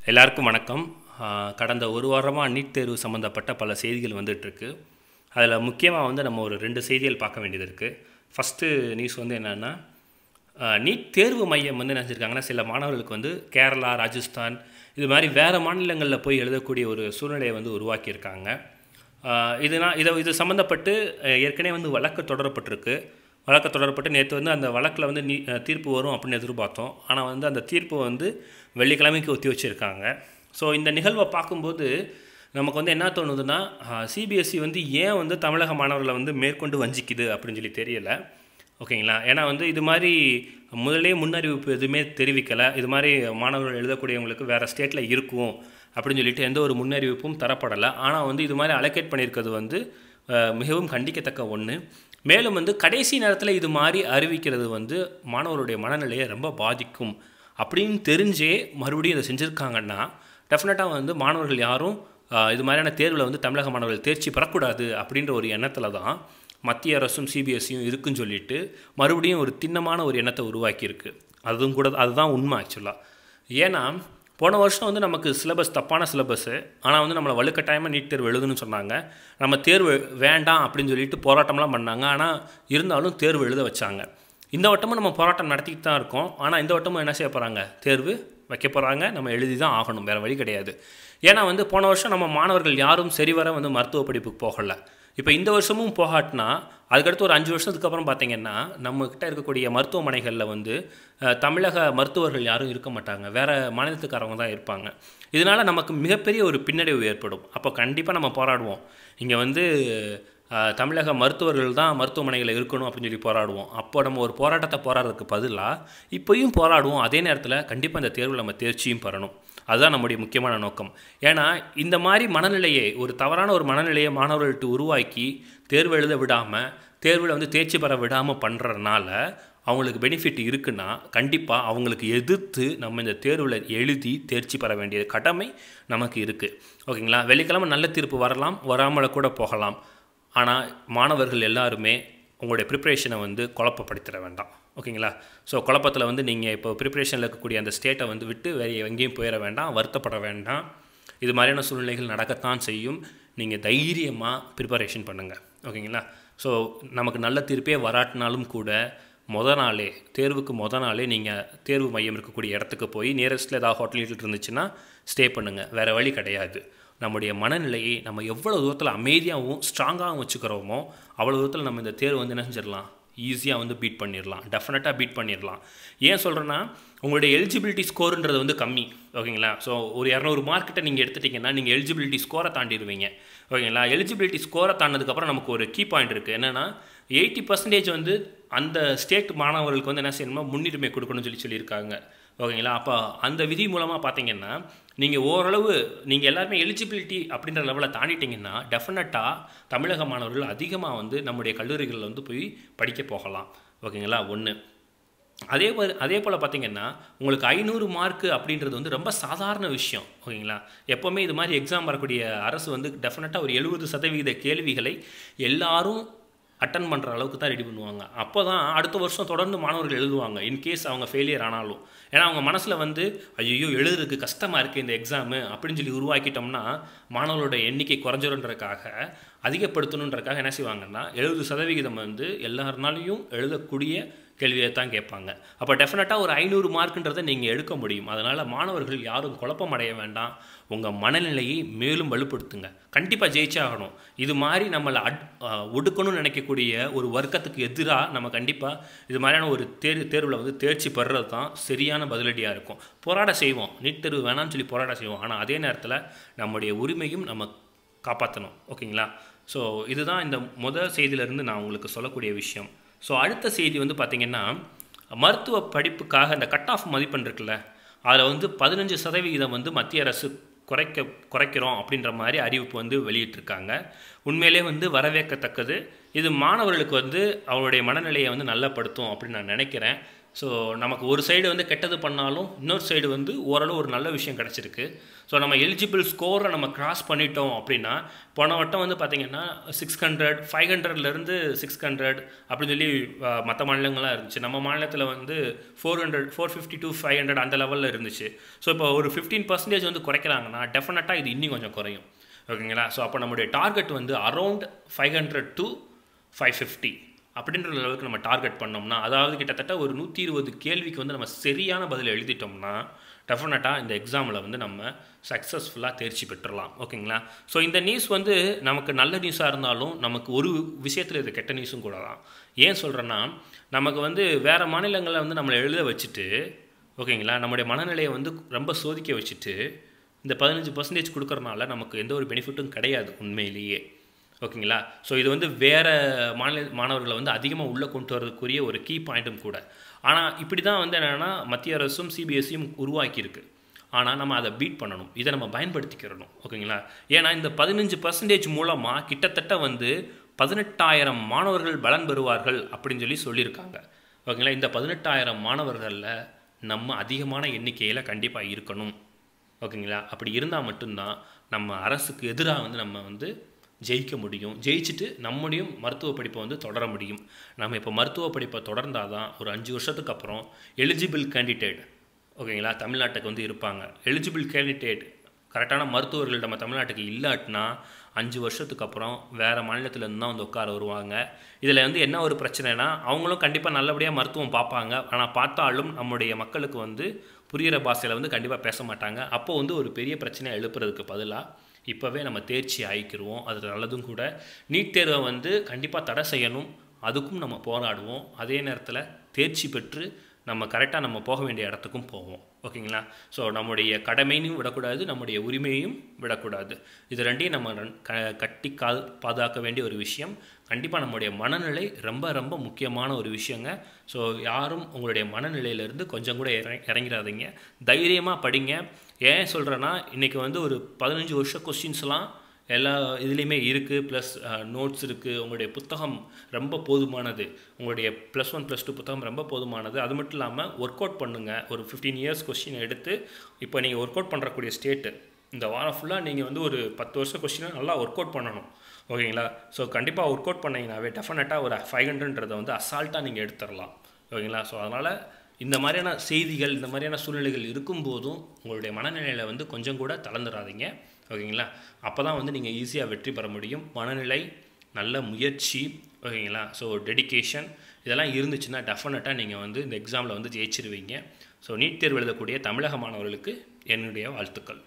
எல்லாருக்கும் வணக்கம் ஆஹ் கடந்த ஒரு வாரமாக நீட் தேர்வு சம்மந்தப்பட்ட பல செய்திகள் வந்துட்டுருக்கு அதில் முக்கியமாக வந்து நம்ம ஒரு ரெண்டு செய்திகள் பார்க்க வேண்டியது இருக்குது ஃபஸ்ட்டு நியூஸ் வந்து என்னென்னா நீட் தேர்வு மையம் வந்து என்ன செஞ்சிருக்காங்கன்னா சில மாணவர்களுக்கு வந்து கேரளா ராஜஸ்தான் இது மாதிரி வேறு மாநிலங்களில் போய் எழுதக்கூடிய ஒரு சூழ்நிலையை வந்து உருவாக்கியிருக்காங்க ஆஹ் இதுனா இதை இது சம்மந்தப்பட்டு அஹ் ஏற்கனவே வந்து வழக்கு தொடரப்பட்டிருக்கு வழக்கு தொடரப்பட்டு நேற்று வந்து அந்த வழக்கில் வந்து நீ அஹ் தீர்ப்பு வரும் அப்படின்னு எதிர்பார்த்தோம் ஆனால் வந்து அந்த தீர்ப்பு வந்து வெள்ளிக்கிழமைக்கு ஒத்தி வச்சுருக்காங்க ஸோ இந்த நிகழ்வை பார்க்கும்போது நமக்கு வந்து என்ன தோணுதுன்னா சிபிஎஸ்சி வந்து ஏன் வந்து தமிழக மாணவர்களை வந்து மேற்கொண்டு வஞ்சிக்குது அப்படின்னு சொல்லி தெரியல ஓகேங்களா ஏன்னா வந்து இது மாதிரி முதலே முன்னறிவிப்பு எதுவுமே தெரிவிக்கலை இது மாதிரி மாணவர்கள் எழுதக்கூடியவங்களுக்கு வேறு ஸ்டேட்டில் இருக்கும் அப்படின்னு சொல்லிட்டு எந்த ஒரு முன்னறிவிப்பும் தரப்படலை ஆனால் வந்து இது மாதிரி அலோகேட் பண்ணியிருக்கிறது வந்து அஹ், மிகவும் கண்டிக்கத்தக்க ஒன்று மேலும் வந்து கடைசி நேரத்தில் இது மாதிரி அறிவிக்கிறது வந்து மாணவருடைய மனநிலையை ரொம்ப பாதிக்கும் அப்படின்னு தெரிஞ்சே மறுபடியும் இதை செஞ்சுருக்காங்கன்னா டெஃபினட்டாக வந்து மாணவர்கள் யாரும் ஆஹ், இது மாதிரியான தேர்வில் வந்து தமிழக மாணவர்கள் தேர்ச்சி பெறக்கூடாது அப்படின்ற ஒரு எண்ணத்தில் தான் மத்திய அரசும் சிபிஎஸ்சியும் இருக்குன்னு சொல்லிட்டு மறுபடியும் ஒரு திண்ணமான ஒரு எண்ணத்தை உருவாக்கியிருக்கு அதுவும் கூட அதுதான் உண்மை ஆக்சுவலாக ஏன்னா போன வருஷம் வந்து நமக்கு சிலபஸ் தப்பான சிலபஸ்ஸு ஆனால் வந்து நம்மளை வலுக்கட்டாயமாக நீட் தேர்வு எழுதுன்னு சொன்னாங்க நம்ம தேர்வு வேண்டாம் அப்படின்னு சொல்லிட்டு போராட்டம்லாம் பண்ணாங்க ஆனால் இருந்தாலும் தேர்வு எழுத வச்சாங்க இந்த வட்டமும் நம்ம போராட்டம் நடத்திட்டு தான் இருக்கோம் ஆனால் இந்த வட்டமும் என்ன செய்ய போகிறாங்க தேர்வு வைக்க போகிறாங்க நம்ம எழுதி தான் ஆகணும் வேறு வழி கிடையாது ஏன்னா வந்து போன வருஷம் நம்ம மாணவர்கள் யாரும் சரிவர வந்து மருத்துவ படிப்புக்கு போகலை இப்போ இந்த வருஷமும் போகாட்டினா அதுக்கடுத்து ஒரு அஞ்சு வருஷத்துக்கு அப்புறம் பார்த்தீங்கன்னா நம்மக்கிட்ட இருக்கக்கூடிய மருத்துவமனைகளில் வந்து அஹ், தமிழக மருத்துவர்கள் யாரும் இருக்க மாட்டாங்க வேறு மாநிலத்துக்காரவங்க தான் இருப்பாங்க இதனால் நமக்கு மிகப்பெரிய ஒரு பின்னடைவு ஏற்படும் அப்போ கண்டிப்பாக நம்ம போராடுவோம் இங்கே வந்து அஹ், தமிழக மருத்துவர்கள் தான் மருத்துவமனைகளில் இருக்கணும் அப்படின்னு சொல்லி போராடுவோம் அப்போ நம்ம ஒரு போராட்டத்தை போராடுறதுக்கு பதிலாக இப்போயும் போராடுவோம் அதே நேரத்தில் கண்டிப்பாக இந்த தேர்வில் நம்ம தேர்ச்சியும் பெறணும் அதுதான் நம்முடைய முக்கியமான நோக்கம் ஏன்னா இந்த மாதிரி மனநிலையை ஒரு தவறான ஒரு மனநிலையை மாணவர்கள்ட்ட உருவாக்கி தேர்வு எழுத விடாமல் தேர்வில் வந்து தேர்ச்சி பெற விடாமல் பண்ணுறதுனால அவங்களுக்கு பெனிஃபிட் இருக்குன்னா கண்டிப்பாக அவங்களுக்கு எதிர்த்து நம்ம இந்த தேர்வில் எழுதி தேர்ச்சி பெற வேண்டிய கடமை நமக்கு இருக்குது ஓகேங்களா வெள்ளிக்கிழமை நல்ல தீர்ப்பு வரலாம் வராமல் கூட போகலாம் ஆனால் மாணவர்கள் எல்லாருமே உங்களுடைய ப்ரிப்ரேஷனை வந்து குழப்பப்படுத்திட வேண்டாம் ஓகேங்களா ஸோ குழப்பத்தில் வந்து நீங்கள் இப்போ ப்ரிப்ரேஷனில் இருக்கக்கூடிய அந்த ஸ்டேட்டை வந்து விட்டு வேறு எங்கேயும் போயிட வேண்டாம் வருத்தப்பட வேண்டாம் இது மாதிரியான சூழ்நிலைகள் நடக்கத்தான் செய்யும் நீங்கள் தைரியமாக ப்ரிப்பரேஷன் பண்ணுங்கள் ஓகேங்களா ஸோ நமக்கு நல்ல தீர்ப்பே வராட்டினாலும் கூட முத நாளே தேர்வுக்கு முத நாளே நீங்கள் தேர்வு மையம் இருக்கக்கூடிய இடத்துக்கு போய் நியரஸ்ட்டில் ஏதாவது ஹோட்டல் இருந்துச்சுன்னா ஸ்டே பண்ணுங்கள் வேறு வழி கிடையாது நம்முடைய மனநிலையை நம்ம எவ்வளோ தூரத்தில் அமைதியாகவும் ஸ்ட்ராங்காகவும் வச்சுக்கிறோமோ அவ்வளோ தூரத்தில் நம்ம இந்த தேர்வு வந்து என்ன செஞ்சிடலாம் ஈஸியாக வந்து பீட் பண்ணிடலாம் டெஃபினட்டாக பீட் பண்ணிடலாம் ஏன் சொல்கிறேன்னா உங்களுடைய எலிஜிபிலிட்டி ஸ்கோருன்றது வந்து கம்மி ஓகேங்களா ஸோ ஒரு இரநூறு மார்க்கிட்ட நீங்கள் எடுத்துட்டிங்கன்னா நீங்கள் எலிஜிபிலிட்டி ஸ்கோரை தாண்டிடுவீங்க ஓகேங்களா எலிஜிபிலிட்டி ஸ்கோரை தாண்டினதுக்கப்புறம் நமக்கு ஒரு கீ பாயிண்ட் இருக்குது என்னென்னா எயிட்டி பர்சன்டேஜ் வந்து அந்த ஸ்டேட் மாணவர்களுக்கு வந்து என்ன செய்யணுமோ முன்னுரிமை கொடுக்கணும்னு சொல்லி சொல்லியிருக்காங்க ஓகேங்களா அப்போ அந்த விதி மூலமாக பார்த்தீங்கன்னா நீங்கள் ஓரளவு நீங்கள் எல்லாருமே எலிஜிபிலிட்டி அப்படின்ற லெவலை தாண்டிட்டீங்கன்னா டெஃபினட்டாக தமிழக மாணவர்கள் அதிகமாக வந்து நம்முடைய கல்லூரிகளில் வந்து போய் படிக்க போகலாம் ஓகேங்களா ஒன்று அதே போல் அதே போல் பார்த்தீங்கன்னா உங்களுக்கு ஐநூறு மார்க்கு அப்படின்றது வந்து ரொம்ப சாதாரண விஷயம் ஓகேங்களா எப்போவுமே இது மாதிரி எக்ஸாம் வரக்கூடிய அரசு வந்து டெஃபினட்டாக ஒரு எழுபது சதவீத கேள்விகளை எல்லாரும் அட்டன் பண்ணுற அளவுக்கு தான் ரெடி பண்ணுவாங்க அப்போ தான் அடுத்த வருஷம் தொடர்ந்து மாணவர்கள் எழுதுவாங்க இன்கேஸ் அவங்க ஃபெயிலியர் ஆனாலும் ஏன்னா அவங்க மனசில் வந்து ஐயோ எழுதுறதுக்கு கஷ்டமாக இருக்குது இந்த எக்ஸாமு அப்படின்னு சொல்லி உருவாக்கிட்டோம்னா மாணவர்களோட எண்ணிக்கை குறைஞ்சிருன்றதுக்காக அதிகப்படுத்தணுன்றதுக்காக என்ன செய்வாங்கன்னா எழுபது சதவிகிதம் வந்து எல்லாருனாலையும் எழுதக்கூடிய கேள்வியை தான் கேட்பாங்க அப்போ டெஃபினட்டாக ஒரு ஐநூறு மார்க்குன்றதை நீங்கள் எடுக்க முடியும் அதனால் மாணவர்கள் யாரும் குழப்பம் அடைய வேண்டாம் உங்கள் மனநிலையை மேலும் வலுப்படுத்துங்க கண்டிப்பாக ஜெயிச்சாகணும் இது மாதிரி நம்மளை அட் அஹ் ஒடுக்கணும்னு நினைக்கக்கூடிய ஒரு வர்க்கத்துக்கு எதிராக நம்ம கண்டிப்பாக இது மாதிரியான ஒரு தேர்வு தேர்வில் வந்து தேர்ச்சி பெறுறது தான் சரியான பதிலடியாக இருக்கும் போராட செய்வோம் நீட் தேர்வு வேணாம்னு சொல்லி போராட செய்வோம் ஆனால் அதே நேரத்தில் நம்முடைய உரிமையும் நம்ம காப்பாற்றணும் ஓகேங்களா ஸோ இதுதான் இந்த முதல் செய்தியிலேருந்து நான் உங்களுக்கு சொல்லக்கூடிய விஷயம் ஸோ அடுத்த செய்தி வந்து பார்த்திங்கன்னா மருத்துவ படிப்புக்காக இந்த கட் ஆஃப் மதிப்பெண் இருக்குல்ல அதில் வந்து பதினஞ்சு சதவிகிதம் வந்து மத்திய அரசு குறைக்க குறைக்கிறோம் அப்படின்ற மாதிரி அறிவிப்பு வந்து வெளியிட்டிருக்காங்க உண்மையிலே வந்து வரவேற்கத்தக்கது இது மாணவர்களுக்கு வந்து அவருடைய மனநிலையை வந்து நல்லப்படுத்தும் அப்படின்னு நான் நினைக்கிறேன் ஸோ நமக்கு ஒரு சைடு வந்து கெட்டது பண்ணாலும் இன்னொரு சைடு வந்து ஓரளவு ஒரு நல்ல விஷயம் கிடச்சிருக்கு ஸோ நம்ம எலிஜிபிள் ஸ்கோரை நம்ம கிராஸ் பண்ணிட்டோம் அப்படின்னா போன வட்டம் வந்து பார்த்திங்கன்னா சிக்ஸ் ஹண்ட்ரட் ஃபைவ் ஹண்ட்ரட்லேருந்து சிக்ஸ் ஹண்ட்ரட் அப்படின்னு சொல்லி மற்ற மாநிலங்கள்லாம் இருந்துச்சு நம்ம மாநிலத்தில் வந்து four hundred four fifty to five hundred அந்த லெவலில் இருந்துச்சு ஸோ இப்போ ஒரு ஃபிஃப்டீன் பர்சன்டேஜ் வந்து குறைக்கிறாங்கன்னா டெஃபினட்டாக இது இன்னும் கொஞ்சம் குறையும் ஓகேங்களா ஸோ அப்போ நம்முடைய டார்கெட் வந்து around five hundred to five fifty அப்படின்ற அளவுக்கு நம்ம டார்கெட் பண்ணோம்னா அதாவது கிட்டத்தட்ட ஒரு நூற்றி இருபது கேள்விக்கு வந்து நம்ம சரியான பதில் எழுதிட்டோம்னா டெஃபினட்டாக இந்த எக்ஸாமில் வந்து நம்ம சக்ஸஸ்ஃபுல்லாக தேர்ச்சி பெற்றுடலாம் ஓகேங்களா ஸோ இந்த நியூஸ் வந்து நமக்கு நல்ல நியூஸாக இருந்தாலும் நமக்கு ஒரு விஷயத்தில் இது கெட்ட நியூஸும் கூட தான் ஏன் சொல்கிறேன்னா நமக்கு வந்து வேறு மாநிலங்களில் வந்து நம்மளை எழுத வச்சுட்டு ஓகேங்களா நம்முடைய மனநிலையை வந்து ரொம்ப சோதிக்க வச்சுட்டு இந்த பதினஞ்சு பர்சன்டேஜ் கொடுக்கறனால நமக்கு எந்த ஒரு பெனிஃபிட்டும் கிடையாது உண்மையிலேயே ஓகேங்களா ஸோ இது வந்து வேறு மாநில மாணவர்களை வந்து அதிகமாக உள்ளே கொண்டு வரதுக்குரிய ஒரு கீ பாயிண்ட்டும் கூட ஆனால் இப்படி தான் வந்து என்னென்னா மத்திய அரசும் சிபிஎஸ்சியும் உருவாக்கியிருக்கு ஆனால் நம்ம அதை பீட் பண்ணணும் இதை நம்ம பயன்படுத்திக்கிறணும் ஓகேங்களா ஏன்னா இந்த பதினஞ்சு பர்சன்டேஜ் மூலமாக கிட்டத்தட்ட வந்து பதினெட்டாயிரம் மாணவர்கள் பலன் பெறுவார்கள் அப்படின்னு சொல்லி சொல்லியிருக்காங்க ஓகேங்களா இந்த பதினெட்டாயிரம் மாணவர்களில் நம்ம அதிகமான எண்ணிக்கையில் கண்டிப்பாக இருக்கணும் ஓகேங்களா அப்படி இருந்தால் மட்டும்தான் நம்ம அரசுக்கு எதிராக வந்து நம்ம வந்து ஜெயிக்க முடியும் ஜெயிச்சுட்டு நம்முடைய மருத்துவ படிப்பை வந்து தொடர முடியும் நம்ம இப்போ மருத்துவ படிப்பை தொடர்ந்தால் தான் ஒரு அஞ்சு வருஷத்துக்கு அப்புறம் எலிஜிபிள் கேண்டிடேட் ஓகேங்களா தமிழ்நாட்டுக்கு வந்து இருப்பாங்க எலிஜிபிள் கேண்டிடேட் கரெக்டான மருத்துவர்கள் நம்ம தமிழ்நாட்டுக்கு இல்லாட்டினா அஞ்சு வருஷத்துக்கு அப்புறம் வேறு மாநிலத்திலேருந்து தான் வந்து உட்கார வருவாங்க இதில் வந்து என்ன ஒரு பிரச்சனைனா அவங்களும் கண்டிப்பாக நல்லபடியாக மருத்துவம் பார்ப்பாங்க ஆனால் பார்த்தாலும் நம்முடைய மக்களுக்கு வந்து புரிகிற பாஷையில் வந்து கண்டிப்பாக பேச மாட்டாங்க அப்போ வந்து ஒரு பெரிய பிரச்சனையை எழுப்புறதுக்கு பதிலாக இப்போவே நம்ம தேர்ச்சி ஆகிக்கிருவோம் அது நல்லதும் கூட நீட் தேர்வை வந்து கண்டிப்பாக தடை செய்யணும் அதுக்கும் நம்ம போராடுவோம் அதே நேரத்தில் தேர்ச்சி பெற்று நம்ம கரெக்டாக நம்ம போக வேண்டிய இடத்துக்கும் போவோம் ஓகேங்களா ஸோ நம்முடைய கடமையும் விடக்கூடாது நம்முடைய உரிமையும் விடக்கூடாது இது ரெண்டையும் நம்ம க கட்டி கா பாதுகாக்க வேண்டிய ஒரு விஷயம் கண்டிப்பாக நம்முடைய மனநிலை ரொம்ப ரொம்ப முக்கியமான ஒரு விஷயங்க ஸோ யாரும் உங்களுடைய மனநிலையிலேருந்து கொஞ்சம் கூட இற இறங்கிடாதீங்க தைரியமாக படிங்க ஏன் சொல்கிறேன்னா இன்றைக்கி வந்து ஒரு பதினஞ்சு வருஷ கொஸ்டின்ஸ்லாம் எல்லா இதுலேயுமே இருக்குது ப்ளஸ் நோட்ஸ் இருக்குது உங்களுடைய புத்தகம் ரொம்ப போதுமானது உங்களுடைய ப்ளஸ் ஒன் ப்ளஸ் டூ புத்தகம் ரொம்ப போதுமானது அது மட்டும் இல்லாமல் ஒர்க் அவுட் பண்ணுங்கள் ஒரு ஃபிஃப்டீன் இயர்ஸ் கொஸ்டின் எடுத்து இப்போ நீங்கள் ஒர்க் அவுட் பண்ணுறக்கூடிய ஸ்டேட்டு இந்த வாரம் ஃபுல்லாக நீங்கள் வந்து ஒரு பத்து வருஷம் கொஸ்டினை நல்லா ஒர்க் அவுட் பண்ணணும் ஓகேங்களா ஸோ கண்டிப்பாக ஒர்க் அவுட் பண்ணிங்கனாவே டெஃபினட்டாக ஒரு ஃபைவ் ஹண்ட்ரட்ன்றதை வந்து அசால்ட்டாக நீங்கள் எடுத்துடலாம் ஓகேங்களா ஸோ அதனால் இந்த மாதிரியான செய்திகள் இந்த மாதிரியான சூழ்நிலைகள் இருக்கும்போதும் உங்களுடைய மனநிலையில் வந்து கொஞ்சம் கூட தளர்ந்துடாதீங்க ஓகேங்களா அப்போ தான் வந்து நீங்கள் ஈஸியாக வெற்றி பெற முடியும் மனநிலை நல்ல முயற்சி ஓகேங்களா ஸோ டெடிக்கேஷன் இதெல்லாம் இருந்துச்சுன்னா டெஃபினட்டாக நீங்கள் வந்து இந்த எக்ஸாமில் வந்து ஜெயிச்சிருவீங்க ஸோ நீட் தேர்வு எழுதக்கூடிய தமிழக மாணவர்களுக்கு என்னுடைய வாழ்த்துக்கள்